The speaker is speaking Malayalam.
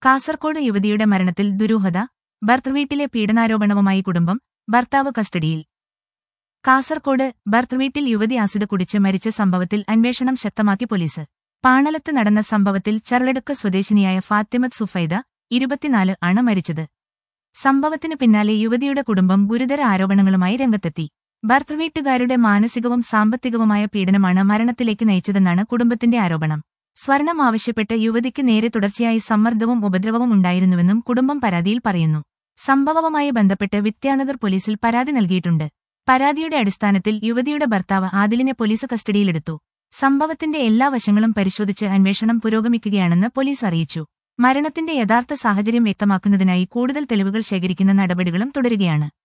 കാസർകോട് യുവതിയുടെ മരണത്തിൽ ദുരൂഹത ഭർത്തൃവീട്ടിലെ പീഡനാരോപണവുമായി കുടുംബം ഭർത്താവ് കസ്റ്റഡിയിൽ കാസർകോട് ഭർത്തൃവീട്ടിൽ യുവതി ആസിഡ് കുടിച്ച് മരിച്ച സംഭവത്തിൽ അന്വേഷണം ശക്തമാക്കി പോലീസ് പാണലത്ത് നടന്ന സംഭവത്തിൽ ചരളടുക്ക സ്വദേശിനിയായ ഫാത്തിമത്ത് സുഫൈദ ഇരുപത്തിനാല് ആണ് മരിച്ചത് സംഭവത്തിന് പിന്നാലെ യുവതിയുടെ കുടുംബം ഗുരുതര ആരോപണങ്ങളുമായി രംഗത്തെത്തി ഭർത്തൃവീട്ടുകാരുടെ മാനസികവും സാമ്പത്തികവുമായ പീഡനമാണ് മരണത്തിലേക്ക് നയിച്ചതെന്നാണ് കുടുംബത്തിന്റെ ആരോപണം സ്വർണം ആവശ്യപ്പെട്ട് യുവതിക്ക് നേരെ തുടർച്ചയായി സമ്മർദ്ദവും ഉപദ്രവവും ഉണ്ടായിരുന്നുവെന്നും കുടുംബം പരാതിയിൽ പറയുന്നു സംഭവവുമായി ബന്ധപ്പെട്ട് വിദ്യാനഗർ പോലീസിൽ പരാതി നൽകിയിട്ടുണ്ട് പരാതിയുടെ അടിസ്ഥാനത്തിൽ യുവതിയുടെ ഭർത്താവ് ആദിലിനെ പോലീസ് കസ്റ്റഡിയിലെടുത്തു സംഭവത്തിന്റെ എല്ലാ വശങ്ങളും പരിശോധിച്ച് അന്വേഷണം പുരോഗമിക്കുകയാണെന്ന് പോലീസ് അറിയിച്ചു മരണത്തിന്റെ യഥാർത്ഥ സാഹചര്യം വ്യക്തമാക്കുന്നതിനായി കൂടുതൽ തെളിവുകൾ ശേഖരിക്കുന്ന നടപടികളും തുടരുകയാണ്